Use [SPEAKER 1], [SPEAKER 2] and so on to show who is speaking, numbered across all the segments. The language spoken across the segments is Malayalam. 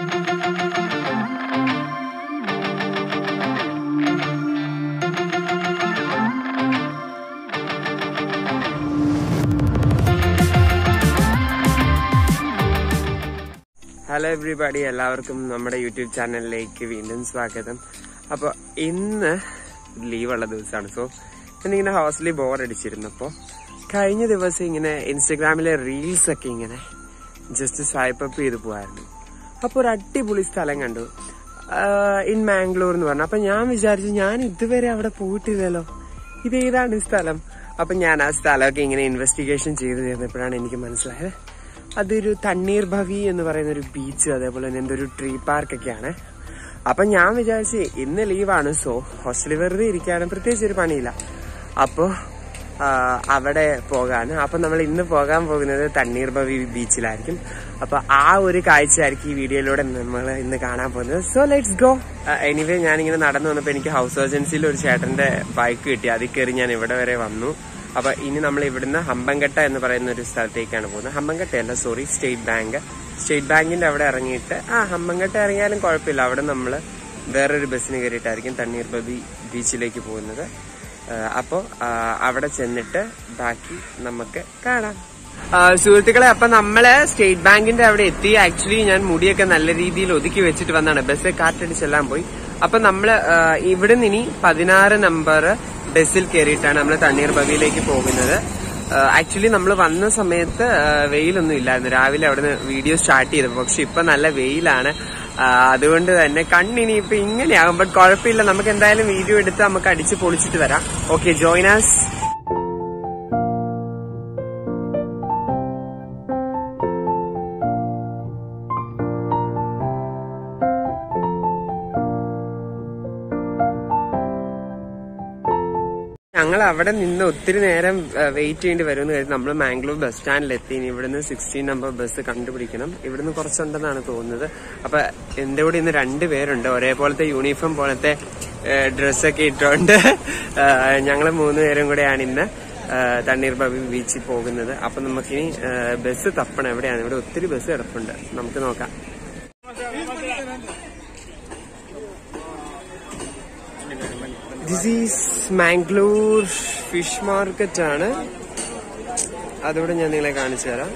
[SPEAKER 1] ഹലോ എവ്രിബഡി എല്ലാവർക്കും നമ്മുടെ യൂട്യൂബ് ചാനലിലേക്ക് വീണ്ടും സ്വാഗതം അപ്പോൾ ഇന്ന് ലീവുള്ള ദിവസമാണ് സോ എന്നിങ്ങനെ ഹോസ്റ്റലിൽ ബോർ അടിച്ചിരുന്നു അപ്പോൾ കഴിഞ്ഞ ദിവസം ഇങ്ങനെ ഇൻസ്റ്റഗ്രാമിലെ റീൽസ് ഒക്കെ ഇങ്ങനെ ജസ്റ്റ് സ്വൈപ്പ് അപ്പ് ചെയ്ത് പോകായിരുന്നു അപ്പോൾ ഒരു അടിപൊളി സ്ഥലം കണ്ടു ഇൻ മാംഗ്ലൂർ എന്ന് പറഞ്ഞു അപ്പൊ ഞാൻ വിചാരിച്ചു ഞാൻ ഇതുവരെ അവിടെ പോയിട്ടില്ലല്ലോ ഇത് ഏതാണ് ഈ സ്ഥലം അപ്പൊ ഞാൻ ആ സ്ഥലമൊക്കെ ഇങ്ങനെ ഇൻവെസ്റ്റിഗേഷൻ ചെയ്ത് തീർന്നപ്പോഴാണ് എനിക്ക് മനസ്സിലായത് അതൊരു തണ്ണീർ ഭവി എന്ന് പറയുന്ന ഒരു ബീച്ച് അതേപോലെ തന്നെ എന്തൊരു ട്രീ പാർക്ക് ഒക്കെയാണ് അപ്പൊ ഞാൻ വിചാരിച്ച് ഇന്ന് ലീവാണ് സോ ഹോസ്റ്റലിൽ വെറുതെ ഇരിക്കാനും പ്രത്യേകിച്ച് ഒരു പണിയില്ല അപ്പോ ആ, അവിടെ പോകാൻ അപ്പൊ നമ്മൾ ഇന്ന് പോകാൻ പോകുന്നത് തണ്ണീർ ഭവി ബീച്ചിലായിരിക്കും അപ്പൊ ആ ഒരു കാഴ്ചയായിരിക്കും ഈ വീഡിയോയിലൂടെ നമ്മൾ ഇന്ന് കാണാൻ പോകുന്നത് സോ ലെറ്റ്സ് ഗോ എനിവേ ഞാനിങ്ങനെ നടന്നു വന്നപ്പോ എനിക്ക് ഹൗസ് ഏജൻസിയിൽ ഒരു ചേട്ടന്റെ ബൈക്ക് കിട്ടി അതിൽ കയറി ഞാൻ ഇവിടെ വരെ വന്നു അപ്പൊ ഇനി നമ്മൾ ഇവിടുന്ന് ഹമ്പൻകട്ട എന്ന് പറയുന്ന ഒരു സ്ഥലത്തേക്കാണ് പോകുന്നത് ഹമ്പൻകട്ട അല്ല സോറി സ്റ്റേറ്റ് ബാങ്ക് സ്റ്റേറ്റ് ബാങ്കിന്റെ അവിടെ ഇറങ്ങിയിട്ട് ആ ഹമ്പൻകട്ട ഇറങ്ങിയാലും കുഴപ്പമില്ല അവിടെ നമ്മൾ വേറൊരു ബസ്സിന് കയറിയിട്ടായിരിക്കും തണ്ണീർ ബബി ബീച്ചിലേക്ക് പോകുന്നത് അപ്പോൾ അവിടെ ചെന്നിട്ട് ബാക്കി നമുക്ക് കാണാം ആ, സുഹൃത്തുക്കളെ അപ്പൊ നമ്മള് സ്റ്റേറ്റ് ബാങ്കിന്റെ അവിടെ എത്തി ആക്ച്വലി ഞാൻ മുടിയൊക്കെ നല്ല രീതിയിൽ ഒതുക്കി വെച്ചിട്ട് വന്നാണ് ബസ് കാറ്റടിച്ചെല്ലാം പോയി അപ്പൊ നമ്മള് ആ, ഇവിടുന്ന് ഇനി പതിനാറ് നമ്പർ ബസ്സിൽ കയറിയിട്ടാണ് നമ്മൾ തണ്ണീർ ബവിയിലേക്ക് പോകുന്നത് ആക്ച്വലി നമ്മൾ വന്ന സമയത്ത് ആ, വെയിലൊന്നും ഇല്ലായിരുന്നു രാവിലെ അവിടുന്ന് വീഡിയോ സ്റ്റാർട്ട് ചെയ്തപ്പോൾ പക്ഷെ ഇപ്പൊ നല്ല വെയിലാണ് ആ, അതുകൊണ്ട് തന്നെ കണ്ണിനി ഇപ്പൊ ഇങ്ങനെയാകും ബട്ട് കുഴപ്പമില്ല നമുക്ക് എന്തായാലും വീഡിയോ എടുത്ത് നമുക്ക് അടിച്ച് പൊളിച്ചിട്ട് വരാം ഓക്കെ ജോയിനാസ് ഞങ്ങൾ അവിടെ നിന്ന് ഒത്തിരി നേരം വെയിറ്റ് ചെയ്യേണ്ടി വരുമെന്ന് കരുതി നമ്മൾ മാംഗ്ലൂർ ബസ് സ്റ്റാൻഡിലെത്തി ഇനി ഇവിടുന്ന് സിക്സ്റ്റീൻ നമ്പർ ബസ് കണ്ടുപിടിക്കണം ഇവിടുന്ന് കുറച്ചുണ്ടെന്നാണ് തോന്നുന്നത് അപ്പൊ എന്റെ കൂടെ ഇന്ന് രണ്ട് പേരുണ്ട് ഒരേപോലത്തെ യൂണിഫോം പോലത്തെ ഡ്രസ്സൊക്കെ ഇട്ടുകൊണ്ട് ഞങ്ങൾ മൂന്ന് പേരും കൂടെയാണ് ഇന്ന് ആ, തണ്ണീർ ബബി ബീച്ചിൽ പോകുന്നത് അപ്പൊ നമുക്കിനി ആ, ബസ് തപ്പണം എവിടെയാണ് ഇവിടെ ഒത്തിരി ബസ് കിടപ്പുണ്ട് നമുക്ക് നോക്കാം this is Mangalore fish market ആണ് അതുകൂടെ ഞാൻ നിങ്ങളെ കാണിച്ചു തരാം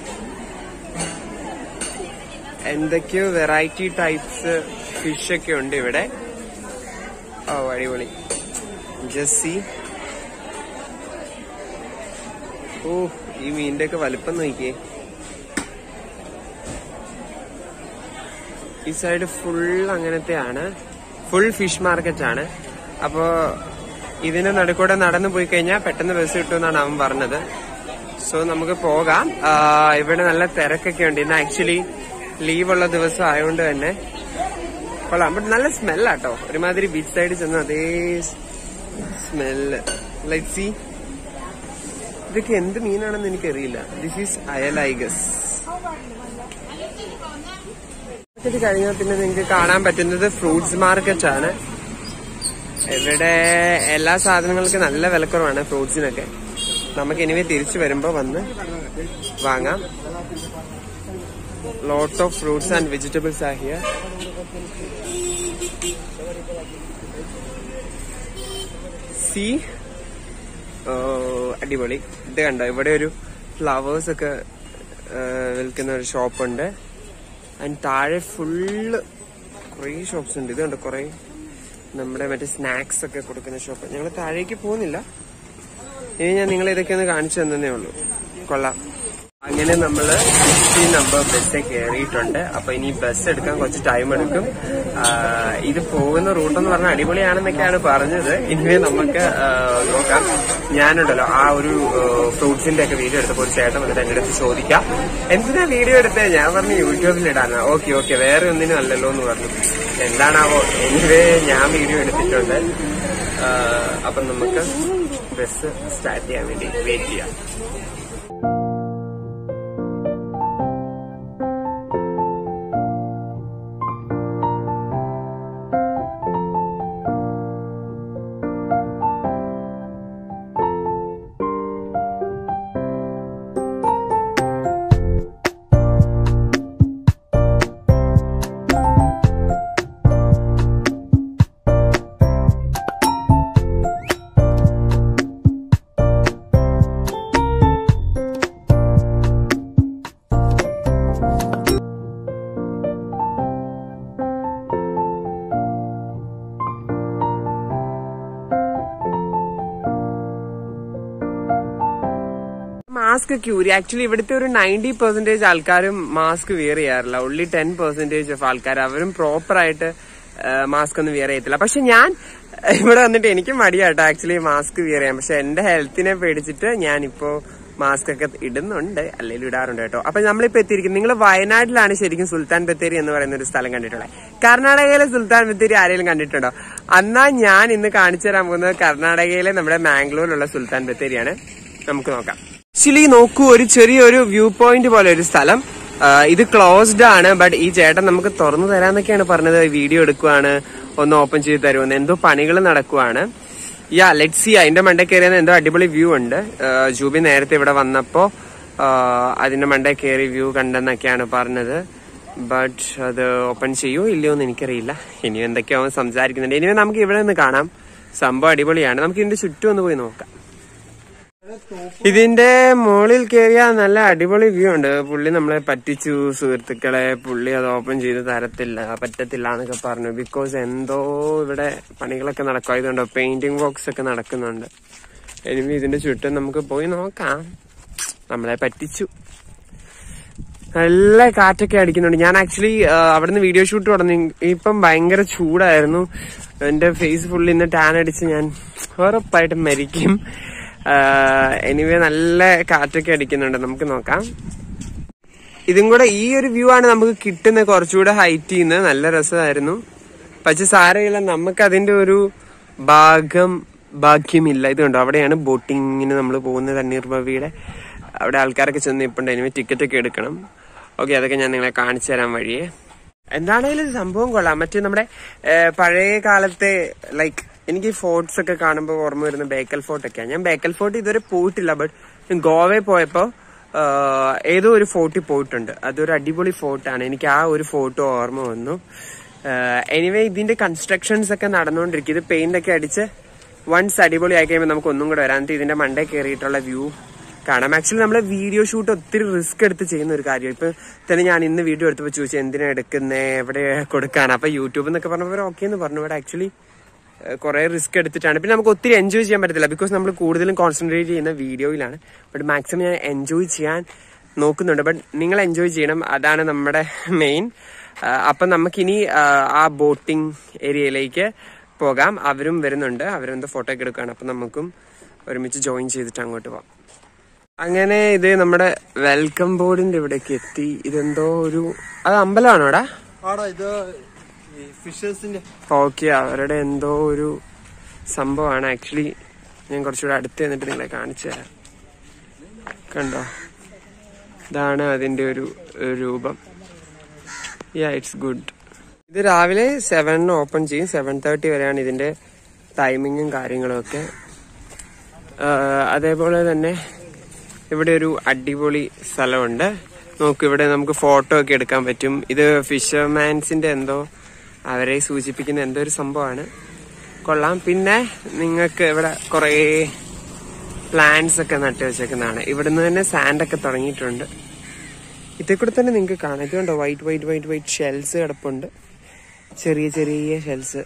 [SPEAKER 1] എന്തൊക്കെയോ വെറൈറ്റി ടൈപ്സ് ഫിഷ് ഒക്കെ ഉണ്ട് ഇവിടെ ഓ അടിപൊളി ജസ്സി ഓ ഈ മീനിന്റെ ഒക്കെ വലുപ്പം നോക്കിയേ ഈ സൈഡ് ഫുൾ അങ്ങനത്തെ ആണ് ഫുൾ ഫിഷ് മാർക്കറ്റ് ആണ് അപ്പോ ഇതിന്റെ നടുക്കൂടെ നടന്നു പോയി കഴിഞ്ഞാൽ പെട്ടെന്ന് ബസ് കിട്ടുമെന്നാണ് അവൻ പറഞ്ഞത് സോ നമുക്ക് പോകാം ആ, ഇവിടെ നല്ല തിരക്കൊക്കെ ഉണ്ട് ഇന്ന് ആക്ച്വലി ലീവുള്ള ദിവസം ആയതുകൊണ്ട് തന്നെ കൊള്ളാം ബട്ട് നല്ല സ്മെല്ലാട്ടോ ഒരുമാതിരി ബീച്ച് സൈഡിൽ ചെന്ന അതേ സ്മെല്ല് ലൈറ്റ് സി ഇതൊക്കെ എന്ത് മീനാണെന്ന് എനിക്കറിയില്ല ദിസ് ഈസ് അയലൈഗസ് ഇത് കഴിഞ്ഞാൽ പിന്നെ നിങ്ങൾക്ക് കാണാൻ പറ്റുന്നത് ഫ്രൂട്ട്സ് മാർക്കറ്റ് ആണ് ഇവിടെ എല്ലാ സാധനങ്ങൾക്കും നല്ല വിലക്കുറവാണ് ഫ്രൂട്ട്സിനൊക്കെ നമുക്ക് ഇനിവേ തിരിച്ചു വരുമ്പോ വന്ന് വാങ്ങാം lot of fruits and vegetables ആ ഹിയർ സി അടിപൊളി ഇത് കണ്ടോ ഇവിടെ ഒരു ഫ്ലവേഴ്സ് ഒക്കെ ആ, വിൽക്കുന്ന ഒരു ഷോപ്പുണ്ട് ആൻഡ് താഴെ ഫുള്ള് കുറേ ഷോപ്സ് ഉണ്ട് ഇത് കണ്ടോ കുറേ നമ്മുടെ മറ്റേ സ്നാക്സ് ഒക്കെ കൊടുക്കുന്ന ഷോപ്പ് ഞങ്ങൾ താഴേക്ക് പോകുന്നില്ല ഇനി ഞാൻ നിങ്ങളെ ഇതൊക്കെ ഒന്ന് കാണിച്ചു തന്നേ ഉള്ളൂ കൊള്ളാം അങ്ങനെ നമ്മള് സിക്സ്റ്റി നമ്പർ ബസ് കയറിയിട്ടുണ്ട് അപ്പൊ ഇനി ബസ് എടുക്കാൻ കുറച്ച് ടൈം എടുക്കും ആ, ഇത് പോകുന്ന റൂട്ട് എന്ന് പറഞ്ഞാൽ അടിപൊളിയാണെന്നൊക്കെയാണ് പറഞ്ഞത് ഇനിവേ നമുക്ക് ആ, നോക്കാം ഞാനുണ്ടല്ലോ ആ ഒരു ഫ്രൂട്ട്സിന്റെ ഒക്കെ വീഡിയോ എടുത്തപ്പോൾ ഒരു ചേട്ടൻ വന്നിട്ട് എന്റെ അടുത്ത് ചോദിക്കാം എന്തിനാ വീഡിയോ എടുത്തത് ഞാൻ പറഞ്ഞു യൂട്യൂബിൽ ഇടാനാ ഓക്കെ ഓക്കെ വേറെ ഒന്നിനും അല്ലല്ലോ എന്ന് പറഞ്ഞു എന്താണാവോ എനിവേ ഞാൻ വീഡിയോ എടുത്തിട്ടുണ്ട് ആ, അപ്പം നമുക്ക് ബസ് സ്റ്റാർട്ട് ചെയ്യാൻ വേണ്ടി വെയിറ്റ് ചെയ്യാം മാസ്ക് ക്യൂരി ആക്ച്വലി ഇവിടുത്തെ ഒരു നയൻറ്റി പെർസെന്റേജ് ആൾക്കാരും മാസ്ക് വിയർ ചെയ്യാറില്ല ഉള്ളി ടെൻ പെർസെന്റേജ് ഓഫ് ആൾക്കാർ അവരും പ്രോപ്പർ ആയിട്ട് മാസ്ക് ഒന്നും വിയർ ചെയ്യത്തില്ല പക്ഷെ ഞാൻ ഇവിടെ വന്നിട്ട് എനിക്ക് മടിയാട്ടോ ആക്ച്വലി മാസ്ക് വിയർ ചെയ്യാൻ പക്ഷെ എന്റെ ഹെൽത്തിനെ പേടിച്ചിട്ട് ഞാനിപ്പോ മാസ്ക് ഒക്കെ ഇടുന്നുണ്ട് അല്ലെങ്കിൽ ഇടാറുണ്ട് കേട്ടോ അപ്പൊ നമ്മളിപ്പോ എത്തിയിരിക്കും നിങ്ങൾ വയനാട്ടിലാണ് ശരിക്കും സുൽത്താൻ ബത്തേരി എന്ന് പറയുന്ന ഒരു സ്ഥലം കണ്ടിട്ടുള്ളത് കർണാടകയിലെ സുൽത്താൻ ബത്തേരി ആരെങ്കിലും കണ്ടിട്ടുണ്ടോ എന്നാ ഞാൻ ഇന്ന് കാണിച്ചു തരാൻ പോകുന്നത് കർണാടകയിലെ നമ്മുടെ മാംഗ്ലൂരിലുള്ള സുൽത്താൻ ബത്തേരിയാണ് നമുക്ക് നോക്കാം ആക്ച്വലി നോക്കൂ ഒരു ചെറിയൊരു വ്യൂ പോയിന്റ് പോലെ ഒരു സ്ഥലം ആ, ഇത് ക്ലോസ്ഡ് ആണ് ബട്ട് ഈ ചേട്ടൻ നമുക്ക് തുറന്നു തരാന്നൊക്കെയാണ് പറഞ്ഞത് വീഡിയോ എടുക്കുവാണ് ഒന്ന് ഓപ്പൺ ചെയ്ത് തരുമെന്ന് എന്തോ പണികൾ നടക്കുവാണ് യാ ലെറ്റ് സി അതിന്റെ മണ്ടേ കയറിയ എന്തോ അടിപൊളി വ്യൂ ഉണ്ട് ആ, ജൂബി നേരത്തെ ഇവിടെ വന്നപ്പോ ആ, അതിന്റെ മണ്ടേ കയറി വ്യൂ കണ്ടെന്നൊക്കെയാണ് പറഞ്ഞത് ബട്ട് അത് ഓപ്പൺ ചെയ്യോ ഇല്ലയോ എന്ന് എനിക്കറിയില്ല ഇനി എന്തൊക്കെയോ അവൻ സംസാരിക്കുന്നുണ്ട് ഇനി നമുക്ക് ഇവിടെ നിന്ന് കാണാം സംഭവം അടിപൊളിയാണ് നമുക്ക് ഇതിന്റെ ചുറ്റും ഒന്ന് പോയി നോക്കാം ഇതിന്റെ മുകളിൽ കയറിയ നല്ല അടിപൊളി വ്യൂ ഉണ്ട് പുള്ളി നമ്മളെ പറ്റിച്ചു സുഹൃത്തുക്കളെ പുള്ളി അത് ഓപ്പൺ ചെയ്ത് തരത്തില്ല പറ്റത്തില്ല എന്നൊക്കെ പറഞ്ഞു ബിക്കോസ് എന്തോ ഇവിടെ പണികളൊക്കെ നടക്കും ഇതുണ്ടോ പെയിന്റിംഗ് വർക്ക്സ് ഒക്കെ നടക്കുന്നുണ്ട് ഇനി ഇതിന്റെ ചുറ്റും നമുക്ക് പോയി നോക്കാം നമ്മളെ പറ്റിച്ചു നല്ല കാറ്റൊക്കെ അടിക്കുന്നുണ്ട് ഞാൻ ആക്ച്വലി അവിടുന്ന് വീഡിയോ ഷൂട്ട് തുടങ്ങി ഇപ്പം ഭയങ്കര ചൂടായിരുന്നു എന്റെ ഫേസ് ഫുള്ളി ഇന്ന് ടാൻ അടിച്ച് ഞാൻ ഉറപ്പായിട്ടും മരിക്കും എനിവേ നല്ല കാറ്റൊക്കെ അടിക്കുന്നുണ്ട് നമുക്ക് നോക്കാം ഇതും കൂടെ ഈ ഒരു വ്യൂ ആണ് നമുക്ക് കിട്ടുന്ന കുറച്ചുകൂടെ ഹൈറ്റ് ചെയ്യുന്ന നല്ല രസമായിരുന്നു പക്ഷെ സാരമില്ല നമുക്ക് അതിന്റെ ഒരു ഭാഗം ഭാഗ്യമില്ല ഇത് കണ്ടോ അവിടെയാണ് ബോട്ടിങ്ങിന് നമ്മൾ പോകുന്നത് തണ്ണീർ ബവിയുടെ അവിടെ ആൾക്കാരൊക്കെ ചെന്ന് ഇപ്പുണ്ട് ഇനി ടിക്കറ്റ് ഒക്കെ എടുക്കണം ഓക്കെ അതൊക്കെ ഞാൻ നിങ്ങളെ കാണിച്ചു തരാൻ വഴിയേ എന്താണേലും ഇത് സംഭവം കൊള്ളാം മറ്റേ നമ്മുടെ ഏഹ്, പഴയ കാലത്തെ ലൈക്ക് എനിക്ക് ഫോർട്ട്സ് ഒക്കെ കാണുമ്പോൾ ഓർമ്മ വരുന്ന ബേക്കൽ ഫോർട്ട് ഒക്കെയാണ് ഞാൻ ബേക്കൽ ഫോർട്ട് ഇതുവരെ പോയിട്ടില്ല ബട്ട് ഗോവയിൽ പോയപ്പോ ആഹ്, ഏതോ ഒരു ഫോർട്ടിൽ പോയിട്ടുണ്ട് അതൊരു അടിപൊളി ഫോർട്ടാണ് എനിക്ക് ആ ഒരു ഫോട്ടോ ഓർമ്മ വന്നു എനിവേ ഇതിന്റെ കൺസ്ട്രക്ഷൻസ് ഒക്കെ നടന്നുകൊണ്ടിരിക്കും ഇത് പെയിന്റ് ഒക്കെ അടിച്ച് വൺസ് അടിപൊളി ആയി കഴിയുമ്പോൾ നമുക്ക് ഒന്നും കൂടെ വരാം എന്നിട്ട് ഇതിന്റെ മണ്ടേ കയറിയിട്ടുള്ള വ്യൂ കാണാം ആക്ച്വലി നമ്മള് വീഡിയോ ഷൂട്ട് ഒത്തിരി റിസ്ക് എടുത്ത് ചെയ്യുന്ന ഒരു കാര്യം ഇപ്പൊ തന്നെ ഞാൻ ഇന്ന് വീഡിയോ എടുത്തപ്പോൾ ചോദിച്ചു എന്തിനാ എടുക്കുന്നേ എവിടെ കൊടുക്കാൻ അപ്പൊ യൂട്യൂബ് എന്നൊക്കെ പറഞ്ഞപ്പോൾ ഓക്കെ എന്ന് പറഞ്ഞു ഇവിടെ ആക്ച്വലി കുറെ റിസ്ക് എടുത്തിട്ടാണ് പിന്നെ നമുക്ക് ഒത്തിരി എൻജോയ് ചെയ്യാൻ പറ്റത്തില്ല ബിക്കോസ് നമ്മൾ കൂടുതലും കോൺസെൻട്രേറ്റ് ചെയ്യുന്ന വീഡിയോയിലാണ് ബട്ട് മാക്സിമം ഞാൻ എൻജോയ് ചെയ്യാൻ നോക്കുന്നുണ്ട് ബട്ട് നിങ്ങൾ എൻജോയ് ചെയ്യണം അതാണ് നമ്മുടെ മെയിൻ അപ്പൊ നമുക്കിനി ആ, ആ ബോട്ടിംഗ് ഏരിയയിലേക്ക് പോകാം അവരും വരുന്നുണ്ട് അവരെന്തോ ഫോട്ടോ ഒക്കെ എടുക്കുകയാണ് അപ്പൊ നമുക്കും ഒരുമിച്ച് ജോയിൻ ചെയ്തിട്ട് അങ്ങോട്ട് പോകാം അങ്ങനെ ഇത് നമ്മുടെ വെൽക്കം ബോർഡിന്റെ ഇവിടേക്ക് എത്തി ഇതെന്തോ ഒരു അത് അമ്പലമാണോടാ
[SPEAKER 2] ആടാ ഇത് ഈ ഫിഷേഴ്സിന്റെ
[SPEAKER 1] ഓക്കെ അവരുടെ എന്തോ ഒരു സംഭവമാണ് ആക്ച്വലി ഞാൻ കുറച്ചുകൂടെ അടുത്ത് നിന്നിട്ട് നിങ്ങളെ കാണിച്ചു തരാം കണ്ടോ ഇതാണ് അതിന്റെ ഒരു ഒരു രൂപം യാ ഇറ്റ്സ് ഗുഡ് ഇത് രാവിലെ സെവനിന് ഓപ്പൺ ചെയ്യും സെവൻ തേർട്ടി വരെയാണ് ഇതിന്റെ ടൈമിങ്ങും കാര്യങ്ങളും ഒക്കെ ആഹ് അതേപോലെ തന്നെ ഇവിടെ ഒരു അടിപൊളി സ്ഥലമുണ്ട് നോക്ക് ഇവിടെ നമുക്ക് ഫോട്ടോ ഒക്കെ എടുക്കാൻ പറ്റും ഇത് ഫിഷർമാൻസിന്റെ എന്തോ അവരെ സൂചിപ്പിക്കുന്ന എന്തോ ഒരു സംഭവമാണ് കൊള്ളാം പിന്നെ നിങ്ങൾക്ക് ഇവിടെ കുറേ പ്ലാന്റ്സ് ഒക്കെ നട്ട് വെച്ചേക്കുന്നതാണ് ഇവിടുന്ന് തന്നെ സാൻഡ് ഒക്കെ തുടങ്ങിയിട്ടുണ്ട് ഇതേ കൂടെ തന്നെ നിങ്ങൾക്ക് കാണാം ഇതുണ്ടോ white white white white shells കിടപ്പുണ്ട് ചെറിയ ചെറിയ ഷെൽസ്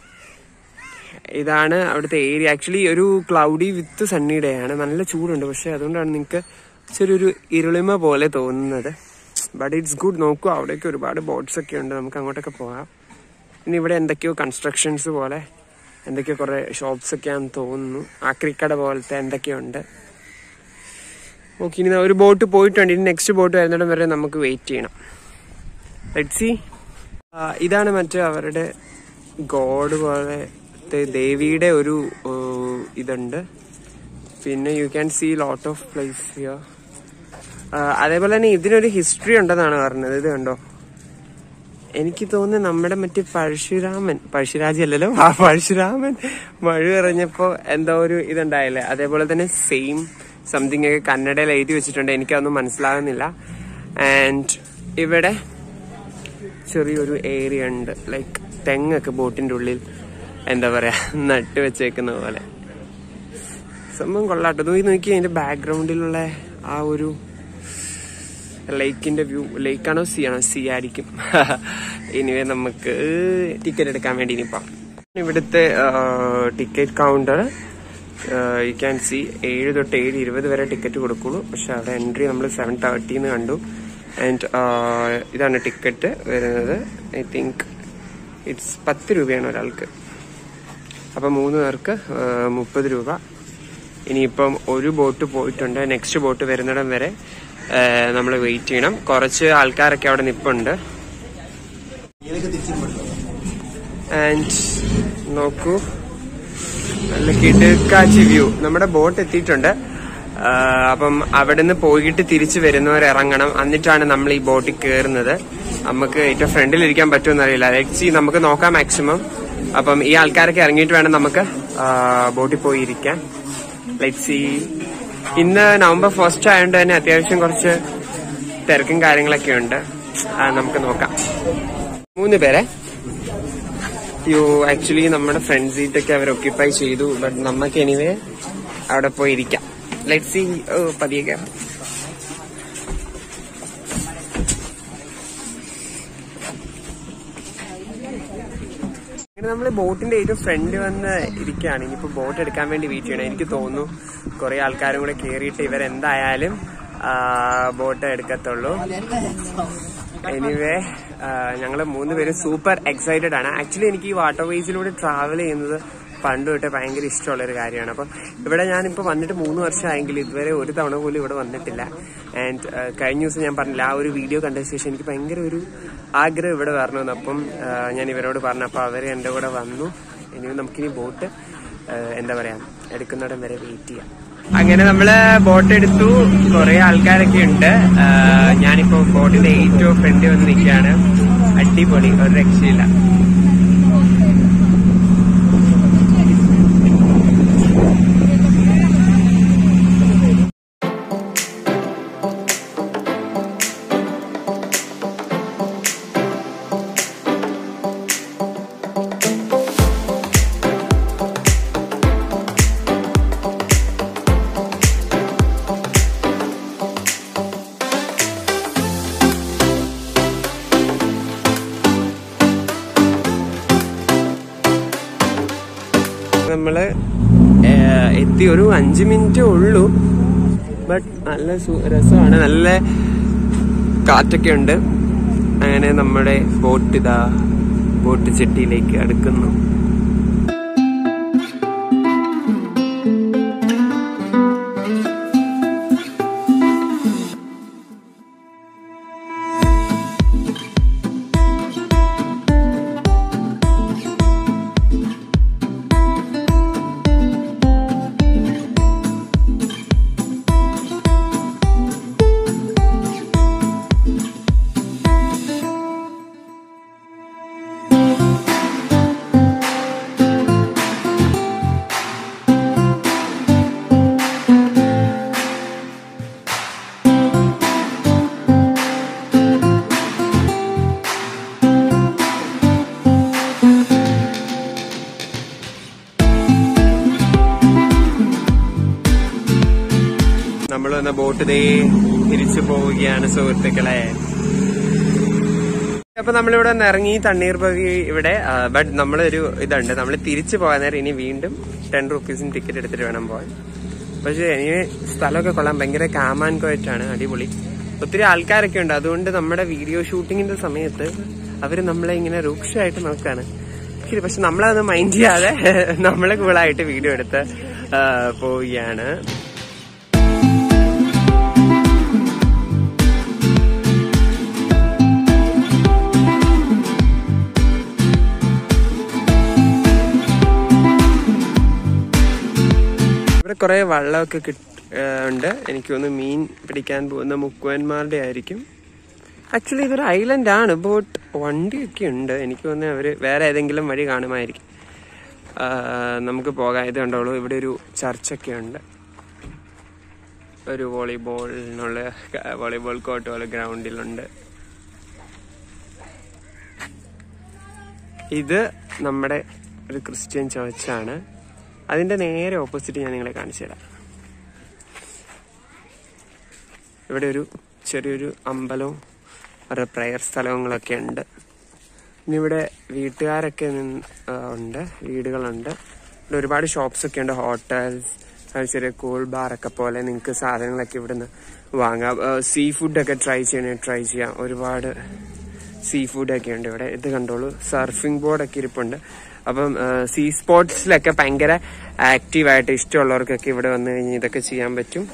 [SPEAKER 1] ഇതാണ് അവിടുത്തെ ഏരിയ ആക്ച്വലി ഒരു ക്ലൗഡി വിത്ത് സണ്ണി ഡേ ആണ് നല്ല ചൂടുണ്ട് പക്ഷെ അതുകൊണ്ടാണ് നിങ്ങൾക്ക് ചെറിയൊരു ഇരുളിമ പോലെ തോന്നുന്നത് ബട്ട് ഇറ്റ്സ് ഗുഡ് നോക്കൂ അവിടേക്ക് ഒരുപാട് ബോട്ട്സ് ഒക്കെ ഉണ്ട് നമുക്ക് അങ്ങോട്ടൊക്കെ പോകാം പിന്നെ ഇവിടെ എന്തൊക്കെയോ കൺസ്ട്രക്ഷൻസ് പോലെ എന്തൊക്കെയോ കുറെ ഷോപ്സ് ഒക്കെയാണെന്ന് തോന്നുന്നു ആക്രിക്കട പോലത്തെ എന്തൊക്കെയുണ്ട് ഓക്കെ ഇനി ഒരു ബോട്ട് പോയിട്ടുണ്ട് ഇനി നെക്സ്റ്റ് ബോട്ട് വരുന്നിടം വരെ നമുക്ക് വെയിറ്റ് ചെയ്യണം ലെറ്റ് സി ഇതാണ് മറ്റേ അവരുടെ ഗോഡ് പോലത്തെ ദേവിയുടെ ഒരു ഓ, ഇതുണ്ട് പിന്നെ you can see lot of place here അതേപോലെ തന്നെ ഇതിനൊരു ഹിസ്റ്ററി ഉണ്ടെന്നാണ് പറഞ്ഞത് ഇത് കണ്ടോ എനിക്ക് തോന്നുന്നു നമ്മുടെ മറ്റേ പഴശുരാമൻ പഴശുരാജ അല്ലല്ലോ ആ പഴശുരാമൻ മഴ എറിഞ്ഞപ്പോ എന്തോ ഒരു ഇതുണ്ടായില്ലേ അതേപോലെ തന്നെ സെയിം സംതിങ് ഒക്കെ കന്നഡയിൽ എഴുതി വെച്ചിട്ടുണ്ട് എനിക്കതൊന്നും മനസ്സിലാകുന്നില്ല ആൻഡ് ഇവിടെ ചെറിയൊരു ഏരിയ ഉണ്ട് ലൈക്ക് തെങ്ങൊക്കെ ബോട്ടിന്റെ ഉള്ളിൽ എന്താ പറയാ നട്ട് വെച്ചേക്കുന്ന പോലെ സംഭവം കൊള്ളാട്ടോ നോക്കി നോക്കി അതിന്റെ ബാക്ക്ഗ്രൗണ്ടിലുള്ള ആ ഒരു ലേക്കിന്റെ വ്യൂ ലേക്കാണോ സി ആണോ സി ആയിരിക്കും ഇനിവേ നമുക്ക് ടിക്കറ്റ് എടുക്കാൻ വേണ്ടി ഇനിയിപ്പോ ഇവിടുത്തെ ticket counter you can see ഏഴ് തൊട്ട് ഏഴ് ഇരുപത് വരെ ടിക്കറ്റ് കൊടുക്കുള്ളൂ പക്ഷെ അവിടെ എൻട്രി നമ്മൾ സെവൻ തേർട്ടിന്ന് കണ്ടു ആൻഡ് ഇതാണ് ടിക്കറ്റ് വരുന്നത് ഐ തിങ്ക് ഇറ്റ്സ് പത്ത് രൂപയാണ് ഒരാൾക്ക് അപ്പം മൂന്ന് പേർക്ക് മുപ്പത് രൂപ ഇനിയിപ്പം ഒരു ബോട്ട് പോയിട്ടുണ്ട് നെക്സ്റ്റ് ബോട്ട് വരുന്നിടം വരെ നമ്മൾ വെയിറ്റ് ചെയ്യണം കുറച്ച് ആൾക്കാരൊക്കെ അവിടെ നിപ്പുണ്ട്
[SPEAKER 2] ഇതിലേക്ക് തിരിച്ചു പറ്റും
[SPEAKER 1] ആൻഡ് നോക്കൂ നല്ല കിടുക്കാച്ചി വ്യൂ നമ്മുടെ ബോട്ട് എത്തിയിട്ടുണ്ട് ആ, അപ്പം അവിടുന്ന് പോയിട്ട് തിരിച്ചു വരുന്നവർ ഇറങ്ങണം എന്നിട്ടാണ് നമ്മൾ ഈ ബോട്ടിൽ കയറുന്നത് നമുക്ക് ഏറ്റവും ഫ്രണ്ടിൽ ഇരിക്കാൻ പറ്റുമെന്ന് അറിയില്ല ലെറ്റ് നമുക്ക് നോക്കാം മാക്സിമം അപ്പം ഈ ആൾക്കാരൊക്കെ ഇറങ്ങിയിട്ട് വേണം നമുക്ക് ആ, ബോട്ടിൽ പോയി ഇരിക്കാൻ ലെറ്റ് സി ഇന്ന് നവംബർ ഫസ്റ്റ് ആയതുകൊണ്ട് തന്നെ അത്യാവശ്യം കുറച്ച് തിരക്കും കാര്യങ്ങളൊക്കെ ഉണ്ട് ആ, നമുക്ക് നോക്കാം മൂന്ന് പേരെ യോ ആക്ച്വലി നമ്മുടെ ഫ്രണ്ട് സീറ്റ് ഒക്കെ അവർ ഒക്യുപ്പൈ ചെയ്തു ബട്ട് നമുക്ക് എനിവേ അവിടെ പോയി ഇരിക്കാം ലെറ്റ് സി പതിയെ കയറാം നമ്മൾ ബോട്ടിന്റെ ഏറ്റവും ഫ്രണ്ട് വന്ന് ഇരിക്കുകയാണ് ഇനിയിപ്പോ ബോട്ട് എടുക്കാൻ വേണ്ടി വെയിറ്റ് ചെയ്യണം എനിക്ക് തോന്നുന്നു കുറെ ആൾക്കാരും കൂടെ കയറിയിട്ട് ഇവരെന്തായാലും ബോട്ട് എടുക്കത്തുള്ളൂ എനിവേ ഞങ്ങള് മൂന്ന് പേരും സൂപ്പർ എക്സൈറ്റഡ് ആണ് ആക്ച്വലി എനിക്ക് ഈ വാട്ടർ വേസിലൂടെ ട്രാവൽ ചെയ്യുന്നത് പണ്ട് തൊട്ടേ ഭയങ്കര ഇഷ്ടമുള്ള ഒരു കാര്യമാണ് അപ്പം ഇവിടെ ഞാനിപ്പോൾ വന്നിട്ട് മൂന്ന് വർഷമായെങ്കിൽ ഇതുവരെ ഒരു തവണ പോലും ഇവിടെ വന്നിട്ടില്ല ആൻഡ് കഴിഞ്ഞ ദിവസം ഞാൻ പറഞ്ഞില്ല ആ ഒരു വീഡിയോ കണ്ട ശേഷം എനിക്ക് ഭയങ്കര ഒരു ആഗ്രഹം ഇവിടെ വരണമെന്ന് അപ്പം ആ, ഞാൻ ഇവരോട് പറഞ്ഞു അപ്പോൾ അവർ എൻ്റെ കൂടെ വന്നു ഇനി നമുക്കിനി ബോട്ട് എന്താ പറയാ എടുക്കുന്നിടം വരെ വെയിറ്റ് ചെയ്യാം അങ്ങനെ നമ്മള് ബോട്ട് എടുത്തു കുറെ ആൾക്കാരൊക്കെ ഉണ്ട് ആ, ഞാനിപ്പോ ബോട്ടിന്റെ ഏറ്റവും ഫ്രണ്ട് വന്ന് നിൽക്കുകയാണ് അടിപൊളി ഒരു രക്ഷയില്ല നമ്മള് ഏ, എത്തി ഒരു അഞ്ച് മിനിറ്റ് ഉള്ളൂ ബട്ട് നല്ല സു- രസമാണ് നല്ല കാറ്റൊക്കെ ഉണ്ട് അങ്ങനെ നമ്മുടെ ബോട്ട് ഇതാ ബോട്ട് ചെട്ടിയിലേക്ക് അടുക്കുന്നു നമ്മൾ വന്ന ബോട്ട് ദേ തിരിച്ചു പോവുകയാണ് സുഹൃത്തുക്കളെ അപ്പൊ നമ്മളിവിടെ ഒന്ന് ഇറങ്ങി തണ്ണീർപതി ഇവിടെ ബട്ട് നമ്മളൊരു ഇതുണ്ട് നമ്മൾ തിരിച്ചു പോകാൻ നേരം ഇനി വീണ്ടും ടെൻ റുപ്പീസിന് ടിക്കറ്റ് എടുത്തിട്ട് വേണം പോകാൻ പക്ഷെ ഇനി സ്ഥലമൊക്കെ കൊള്ളാൻ ഭയങ്കര കാമാൻ കോയറ്റാണ് അടിപൊളി ഒത്തിരി ആൾക്കാരൊക്കെ ഉണ്ട് അതുകൊണ്ട് നമ്മുടെ വീഡിയോ ഷൂട്ടിങ്ങിന്റെ സമയത്ത് അവര് നമ്മളെ ഇങ്ങനെ രൂക്ഷമായിട്ട് നോക്കാണ് ശരി പക്ഷെ നമ്മളത് മൈൻഡ് ചെയ്യാതെ നമ്മളെ കൂളായിട്ട് വീഡിയോ എടുത്ത് ആ, പോവുകയാണ് ഇവിടെ കുറെ വള്ളമൊക്കെ കിട്ട ആ, ഉണ്ട് എനിക്ക് തോന്നുന്നു മീൻ പിടിക്കാൻ പോകുന്ന മുക്കുവന്മാരുടെ ആയിരിക്കും ആക്ച്വലി ഇതൊരു ഐലൻഡ് ആണ് ബോട്ട് വണ്ടിയൊക്കെ ഉണ്ട് എനിക്ക് തോന്നുന്നു അവര് വേറെ ഏതെങ്കിലും വഴി കാണുമായിരിക്കും ആ, നമുക്ക് പോകാം ഇത് കണ്ടോളൂ ഇവിടെ ഒരു ചർച്ചൊക്കെ ഉണ്ട് ഒരു വോളിബോളിനുള്ള വോളിബോൾ കോർട്ട് പോലെ ഗ്രൗണ്ടിലുണ്ട് ഇത് നമ്മുടെ ഒരു ക്രിസ്ത്യൻ ചർച്ചാണ് അതിന്റെ നേരെ ഓപ്പോസിറ്റ് ഞാൻ നിങ്ങളെ കാണിച്ചു തരാം ഇവിടെ ഒരു ചെറിയൊരു അമ്പലവും ഒരു പ്രയർ സ്ഥലങ്ങളൊക്കെ ഉണ്ട് ഇനി ഇവിടെ വീട്ടുകാരൊക്കെ നിന്ന് ആ, ഉണ്ട് വീടുകളുണ്ട് ഇവിടെ ഒരുപാട് ഷോപ്സ് ഒക്കെ ഉണ്ട് ഹോട്ടൽസ് അത് ചെറിയ കൂൾ ബാർ ഒക്കെ പോലെ നിങ്ങൾക്ക് സാധനങ്ങളൊക്കെ ഇവിടുന്ന് വാങ്ങാം സീ ഫുഡൊക്കെ ട്രൈ ചെയ്യണേ ട്രൈ ചെയ്യാം ഒരുപാട് സീ ഫുഡൊക്കെ ഉണ്ട് ഇവിടെ ഇത് കണ്ടോളൂ സർഫിംഗ് ബോർഡൊക്കെ ഇരിപ്പുണ്ട് അപ്പം സീ സ്പോർട്സിലൊക്കെ ഭയങ്കര ആക്റ്റീവായിട്ട് ഇഷ്ടമുള്ളവർക്കൊക്കെ ഇവിടെ വന്നു കഴിഞ്ഞാൽ ഇതൊക്കെ ചെയ്യാൻ പറ്റും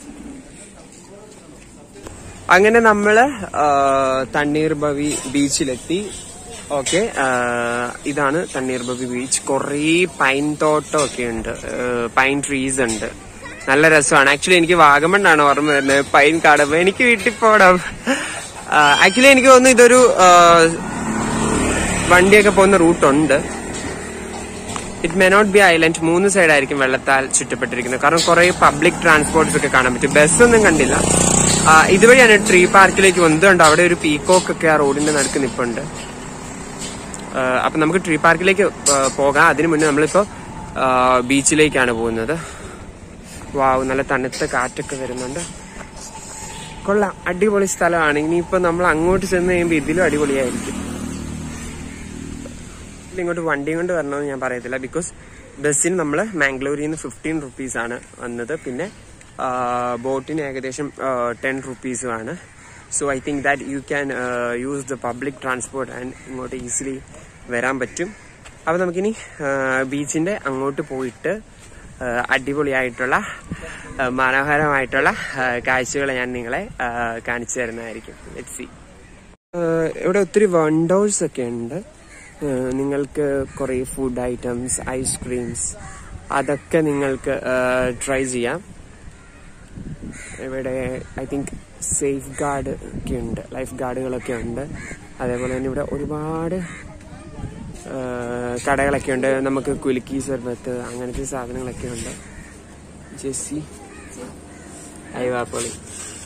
[SPEAKER 1] അങ്ങനെ നമ്മള് ആ, തണ്ണീർബവി ബീച്ചിലെത്തി ഓക്കെ ഇതാണ് തണ്ണീർബവി ബീച്ച് കുറേ പൈൻ തോട്ടം ഒക്കെ ഉണ്ട് പൈൻ ട്രീസ് ഉണ്ട് നല്ല രസമാണ് ആക്ച്വലി എനിക്ക് വാഗമണ്ണാണ് ഓർമ്മ വരുന്നത് പൈൻ കാടുമ്പോ എനിക്ക് വീട്ടിൽ പോകണം ആക്ച്വലി എനിക്ക് തോന്നുന്നു ഇതൊരു ആ, വണ്ടിയൊക്കെ പോകുന്ന റൂട്ടുണ്ട് it may not be island മൂന്ന് സൈഡ് ആയിരിക്കും വെള്ളത്താൽ ചുറ്റപ്പെട്ടിരിക്കുന്നത് കാരണം കുറെ പബ്ലിക് ട്രാൻസ്പോർട്ട്സ് ഒക്കെ കാണാൻ പറ്റും ബസ്സൊന്നും കണ്ടില്ല ആ, ഇതുവഴിയാണ് ട്രീ പാർക്കിലേക്ക് വന്നതുണ്ട് അവിടെ ഒരു പീക്കോക്ക് ഒക്കെ ആ റോഡിന്റെ നടുക്ക് നിപ്പുണ്ട് ആ, അപ്പൊ നമുക്ക് ട്രീ പാർക്കിലേക്ക് ആ, പോകാം അതിനു മുന്നേ നമ്മളിപ്പോ ആ, ബീച്ചിലേക്കാണ് പോകുന്നത് വാവ് നല്ല തണുത്ത കാറ്റൊക്കെ വരുന്നുണ്ട് കൊള്ളാം അടിപൊളി സ്ഥലമാണ് ഇനിയിപ്പോ നമ്മൾ അങ്ങോട്ട് ചെന്ന് കഴിയുമ്പോൾ ഇതിലും അടിപൊളിയായിരിക്കും ഇങ്ങോട്ട് വണ്ടിയും കൊണ്ട് വരണമെന്ന് ഞാൻ പറയത്തില്ല ബിക്കോസ് ബസ്സിന് നമ്മൾ മാംഗ്ലൂരിൽ നിന്ന് ഫിഫ്റ്റീൻ റുപ്പീസ് ആണ് വന്നത് പിന്നെ ബോട്ടിന് ഏകദേശം ടെൻ റുപ്പീസും ആണ് so I think that you can use the public transport and ഇങ്ങോട്ട് ഈസിലി വരാൻ പറ്റും അപ്പോൾ നമുക്കിനി ബീച്ചിന്റെ അങ്ങോട്ട് പോയിട്ട് ആ, അടിപൊളിയായിട്ടുള്ള ആ, മനോഹരമായിട്ടുള്ള ആ, കാഴ്ചകൾ ഞാൻ നിങ്ങളെ ആ, കാണിച്ചു തരുന്നതായിരിക്കും ലെറ്റ് സി ഏഹ് ഇവിടെ ഒത്തിരി വണ്ടേഴ്സ് ഒക്കെ ഉണ്ട് ഏഹ് നിങ്ങൾക്ക് കുറേ ഫുഡ് ഐറ്റംസ് ഐസ്ക്രീംസ് അതൊക്കെ നിങ്ങൾക്ക് ട്രൈ ചെയ്യാം ഇവിടെ ഐ തിങ്ക് സേഫ് ഗാർഡ് ഒക്കെ ഉണ്ട് ലൈഫ് ഗാർഡുകളൊക്കെ ഉണ്ട് അതേപോലെ തന്നെ ഇവിടെ ഒരുപാട് ഏഹ് കടകളൊക്കെ ഉണ്ട് നമുക്ക് കുലുക്കി സർബത്ത് അങ്ങനത്തെ സാധനങ്ങളൊക്കെ ഉണ്ട് ജെസ്സി അയവാപ്പൊളി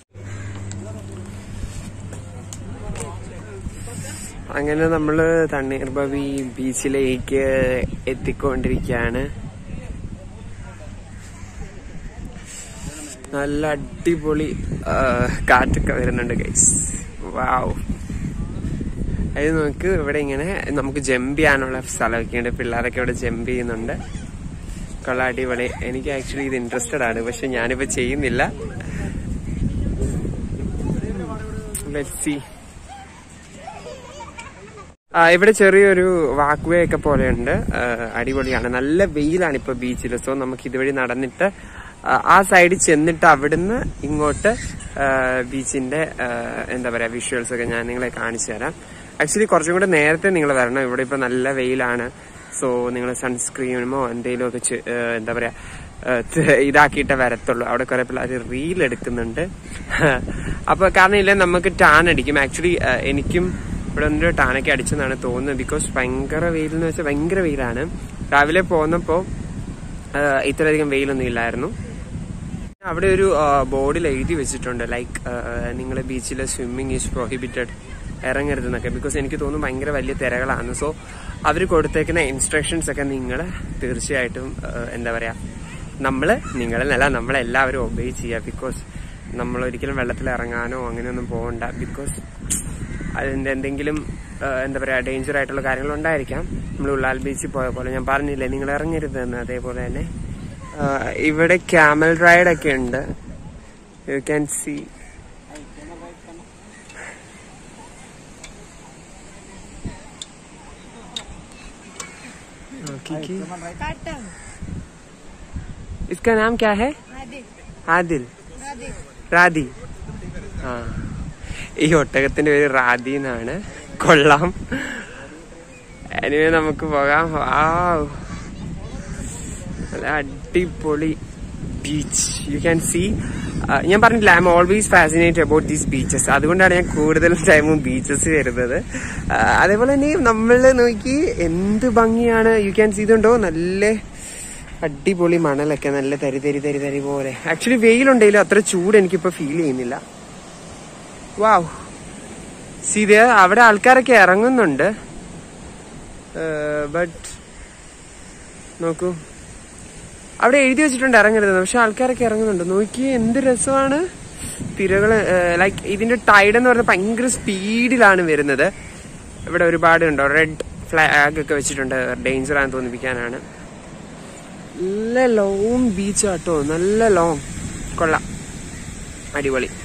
[SPEAKER 1] അങ്ങനെ നമ്മള് തണ്ണീർബവി ബീച്ചിലേക്ക് എത്തിക്കൊണ്ടിരിക്കുകയാണ് നല്ല അടിപൊളി ആ, കാറ്റൊക്കെ വരുന്നുണ്ട് ഗൈസ് വാവ് അത് നമുക്ക് ഇവിടെ ഇങ്ങനെ നമുക്ക് ജമ്പ് ചെയ്യാനുള്ള സ്ഥലമൊക്കെ ഉണ്ട് പിള്ളേരൊക്കെ ഇവിടെ ജമ്പ് ചെയ്യുന്നുണ്ട് കൊള്ള അടിപൊളി എനിക്ക് ആക്ച്വലി ഇത് ഇൻട്രസ്റ്റഡ് ആണ് പക്ഷെ ഞാനിപ്പോ ചെയ്യുന്നില്ല ലെറ്റ് സി ആ, ഇവിടെ ചെറിയൊരു വാക്ക് വേ ഒക്കെ പോലെയുണ്ട് ആ, അടിപൊളിയാണ് നല്ല വെയിലാണ് ഇപ്പൊ ബീച്ചിൽ സോ നമുക്ക് ഇതുവഴി നടന്നിട്ട് ആ, ആ സൈഡിൽ ചെന്നിട്ട് അവിടുന്ന് ഇങ്ങോട്ട് ആ, ബീച്ചിന്റെ ആ, എന്താ പറയാ വിഷ്വൽസ് ഒക്കെ ഞാൻ നിങ്ങളെ കാണിച്ചു തരാം ആക്ച്വലി കുറച്ചും കൂടെ നേരത്തെ നിങ്ങൾ വരണം ഇവിടെ ഇപ്പൊ നല്ല വെയിലാണ് സോ നിങ്ങൾ സൺസ്ക്രീമോ എന്തെങ്കിലും ഒക്കെ ചെ- ആ, എന്താ പറയാ ആ, ത് ഇതാക്കിയിട്ടേ വരത്തുള്ളൂ അവിടെ കുറെ പിള്ളേർ റീൽ എടുക്കുന്നുണ്ട് അപ്പൊ കാരണം ഇല്ല നമുക്ക് ടാൻ അടിക്കും ആക്ച്വലി എനിക്കും ഇവിടെ ഒരു ടാനൊക്കെ അടിച്ചെന്നാണ് തോന്നുന്നത് ബിക്കോസ് ഭയങ്കര വെയിൽ എന്ന് വെച്ചാൽ ഭയങ്കര വെയിലാണ് രാവിലെ പോന്നപ്പോ ആ, ഇത്രയധികം വെയിലൊന്നും ഇല്ലായിരുന്നു അവിടെ ഒരു ബോർഡിൽ എഴുതി വെച്ചിട്ടുണ്ട് ലൈക്ക് നിങ്ങൾ ബീച്ചിൽ സ്വിമ്മിങ് ഈസ് പ്രൊഹിബിറ്റഡ് ഇറങ്ങരുതെന്നൊക്കെ ബിക്കോസ് എനിക്ക് തോന്നുന്നു ഭയങ്കര വലിയ തിരകളാണ് സോ അവർ കൊടുത്തേക്കുന്ന ഇൻസ്ട്രക്ഷൻസ് ഒക്കെ നിങ്ങൾ തീർച്ചയായിട്ടും ആ, എന്താ പറയാ നമ്മള് നിങ്ങളെന്നല്ല നമ്മളെല്ലാവരും ഒബേ ചെയ്യുക ബിക്കോസ് നമ്മൾ ഒരിക്കലും വെള്ളത്തിൽ ഇറങ്ങാനോ അങ്ങനെയൊന്നും പോകണ്ട ബിക്കോസ് അതിന്റെ എന്തെങ്കിലും ആ, എന്താ പറയാ ഡേഞ്ചർ ആയിട്ടുള്ള കാര്യങ്ങൾ ഉണ്ടായിരിക്കാം നമ്മൾ ഉള്ളാൽ ബീച്ചിൽ പോയ പോലെ ഞാൻ പറഞ്ഞില്ലേ നിങ്ങൾ ഇറങ്ങരുതെന്ന് അതേപോലെ തന്നെ ആ, ഇവിടെ ക്യാമൽ റൈഡ് ഒക്കെ ഉണ്ട് യു ക്യാൻ സി
[SPEAKER 3] काटम
[SPEAKER 1] इसका नाम क्या है
[SPEAKER 3] आदिल
[SPEAKER 1] ആദിൽ
[SPEAKER 3] आदिल
[SPEAKER 1] റാദി ആ ഈ ഒട്ടകത്തിന്റെ പേര് റാദി എന്നാണ് കൊള്ളാം എനിവേ നമുക്ക് പോകാം വാവ്. നല്ല അടിപൊളി ബീച്ച് യു ക്യാൻ സീ ഞാൻ പറഞ്ഞില്ല I'm always fascinate about these beaches അതുകൊണ്ടാണ് ഞാൻ കൂടുതൽ ടൈമും ബീച്ചസ് വരുന്നത് ആ, അതേപോലെ തന്നെ നമ്മൾ നോക്കി എന്ത് ഭംഗിയാണ് യു ക്യാൻ സീ ഇതുണ്ടോ നല്ല അടിപൊളി മണലൊക്കെ നല്ല തരി തരി തരി തരി പോലെ ആക്ച്വലി വെയിലുണ്ടെങ്കിലും അത്ര ചൂട് എനിക്കിപ്പോ ഫീൽ ചെയ്യുന്നില്ല വാവ് സീത അവിടെ ആൾക്കാരൊക്കെ ഇറങ്ങുന്നുണ്ട് ബട്ട് നോക്കൂ അവിടെ എഴുതി വെച്ചിട്ടുണ്ട് ഇറങ്ങരുത് പക്ഷെ ആൾക്കാരൊക്കെ ഇറങ്ങുന്നുണ്ട് നോക്കി എന്ത് രസമാണ് തിരകള് ലൈക്ക് ഇതിന്റെ ടൈഡ് എന്ന് പറഞ്ഞാൽ ഭയങ്കര സ്പീഡിലാണ് വരുന്നത് ഇവിടെ ഒരുപാട് ഉണ്ടോ റെഡ് ഫ്ലാഗ് ഒക്കെ വെച്ചിട്ടുണ്ട് ഡേഞ്ചർ ആണെന്ന് തോന്നിപ്പിക്കാനാണ് നല്ല ലോങ് ബീച്ചാട്ടോ നല്ല ലോങ് കൊള്ളാം അടിപൊളി